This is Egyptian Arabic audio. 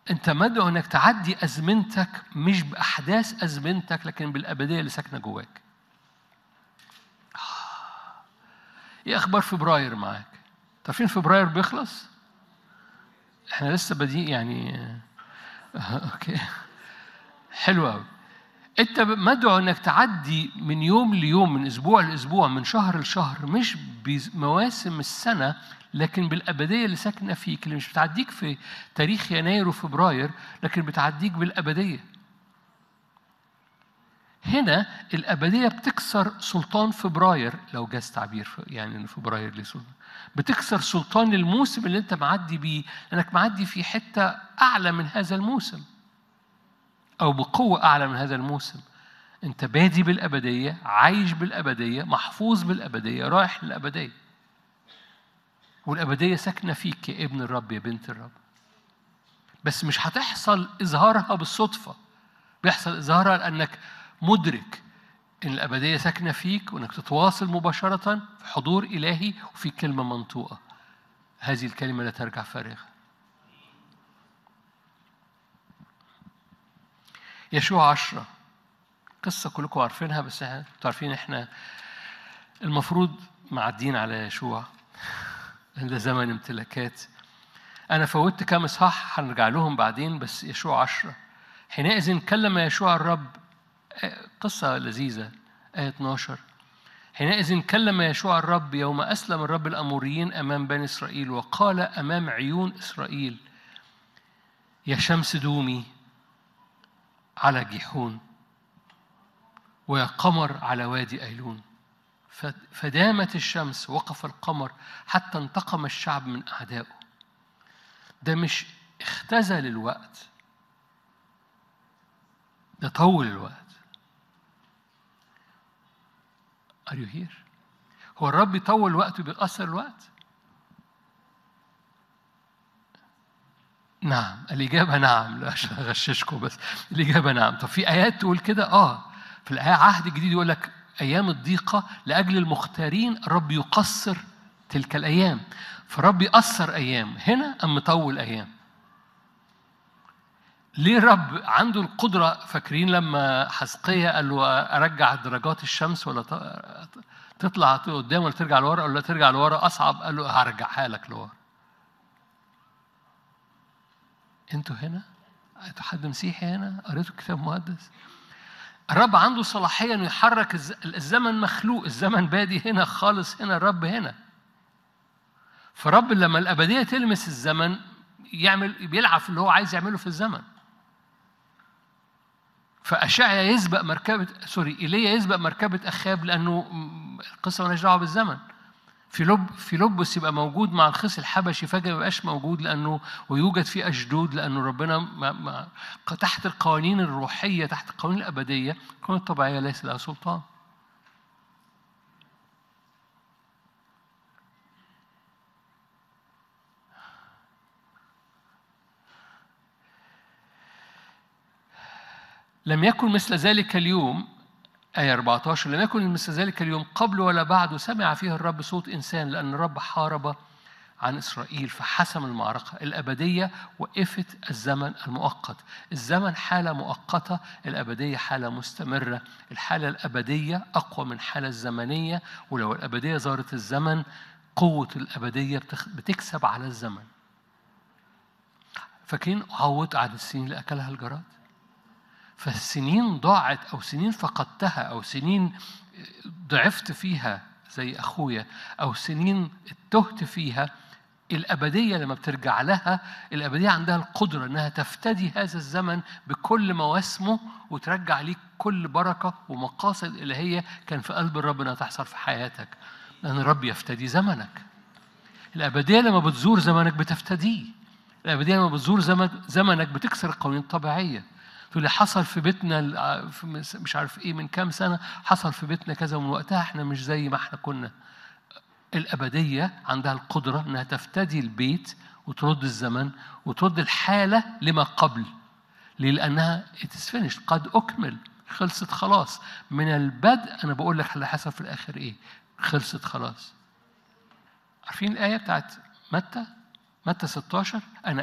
انت مدعو انك تعدي ازمنتك مش باحداث ازمنتك لكن بالابديه اللي ساكنه جواك ايه اخبار فبراير معاك عارفين فبراير بيخلص احنا لسه بادئين يعني اوكي حلو قوي انت مدعو انك تعدي من يوم ليوم من اسبوع لاسبوع من شهر لشهر مش بمواسم السنه لكن بالابديه اللي ساكنه فيك اللي مش بتعديك في تاريخ يناير وفبراير لكن بتعديك بالابديه هنا الابديه بتكسر سلطان فبراير لو جاز تعبير يعني ان فبراير ليه سلطان بتكسر سلطان الموسم اللي انت معدي بيه لانك معدي في حته اعلى من هذا الموسم او بقوه اعلى من هذا الموسم انت بادي بالابديه عايش بالابديه محفوظ بالابديه رايح للابديه والابديه ساكنه فيك يا ابن الرب يا بنت الرب بس مش هتحصل اظهارها بالصدفه بيحصل اظهارها لانك مدرك ان الابديه ساكنه فيك وانك تتواصل مباشره في حضور الهي وفي كلمه منطوقه هذه الكلمه لا ترجع فارغه يشوع عشرة قصة كلكم عارفينها بس انتوا عارفين احنا المفروض معدين على يشوع ده زمن امتلاكات أنا فوتت كام إصحاح هنرجع لهم بعدين بس يشوع عشرة حينئذ كلم يشوع الرب قصة لذيذة آية 12 حينئذ كلم يشوع الرب يوم أسلم الرب الأموريين أمام بني إسرائيل وقال أمام عيون إسرائيل يا شمس دومي على جيحون ويا قمر على وادي أيلون فدامت الشمس وقف القمر حتى انتقم الشعب من أعدائه ده مش اختزل الوقت ده طول الوقت Are you here؟ هو الرب يطول الوقت وبيقصر الوقت؟ نعم الإجابة نعم لا عشان أغششكم بس الإجابة نعم طب في آيات تقول كده آه في الآية عهد جديد يقول لك أيام الضيقة لأجل المختارين الرب يقصر تلك الأيام فالرب يقصر أيام هنا أم مطول أيام ليه الرب عنده القدرة فاكرين لما حزقية قال له أرجع درجات الشمس ولا تطلع قدام ولا ترجع لورا ولا ترجع لورا أصعب قال له هرجعها لك لورا انتوا هنا؟ انتوا حد مسيحي هنا؟ قريتوا الكتاب المقدس؟ الرب عنده صلاحية إنه يحرك الزمن مخلوق، الزمن بادي هنا خالص هنا الرب هنا. فرب لما الأبدية تلمس الزمن يعمل بيلعب في اللي هو عايز يعمله في الزمن. فأشعيا يسبق مركبة سوري إيليا يسبق مركبة أخاب لأنه القصة مالهاش دعوة بالزمن. في لب في لبس يبقى موجود مع الخص الحبشي فجأة ما يبقاش موجود لأنه ويوجد فيه أشدود لأنه ربنا ما ما تحت القوانين الروحية تحت القوانين الأبدية القوانين الطبيعية ليس لها سلطان. لم يكن مثل ذلك اليوم آية 14 لم يكن مثل ذلك اليوم قبل ولا بعد سمع فيه الرب صوت إنسان لأن الرب حارب عن إسرائيل فحسم المعركة الأبدية وقفت الزمن المؤقت الزمن حالة مؤقتة الأبدية حالة مستمرة الحالة الأبدية أقوى من الحالة الزمنية ولو الأبدية زارت الزمن قوة الأبدية بتكسب على الزمن فاكرين عوض عن السنين اللي أكلها الجراد فالسنين ضاعت او سنين فقدتها او سنين ضعفت فيها زي اخويا او سنين تهت فيها الابديه لما بترجع لها الابديه عندها القدره انها تفتدي هذا الزمن بكل مواسمه وترجع ليك كل بركه ومقاصد الهيه كان في قلب الرب انها تحصل في حياتك لان الرب يفتدي زمنك الابديه لما بتزور زمنك بتفتديه الابديه لما بتزور زمن زمنك بتكسر القوانين الطبيعيه تقول لي حصل في بيتنا مش عارف ايه من كام سنه حصل في بيتنا كذا ومن وقتها احنا مش زي ما احنا كنا الابديه عندها القدره انها تفتدي البيت وترد الزمن وترد الحاله لما قبل ليه؟ لانها اتس قد اكمل خلصت خلاص من البدء انا بقول لك اللي حصل في الاخر ايه خلصت خلاص عارفين الايه بتاعت متى متى 16 انا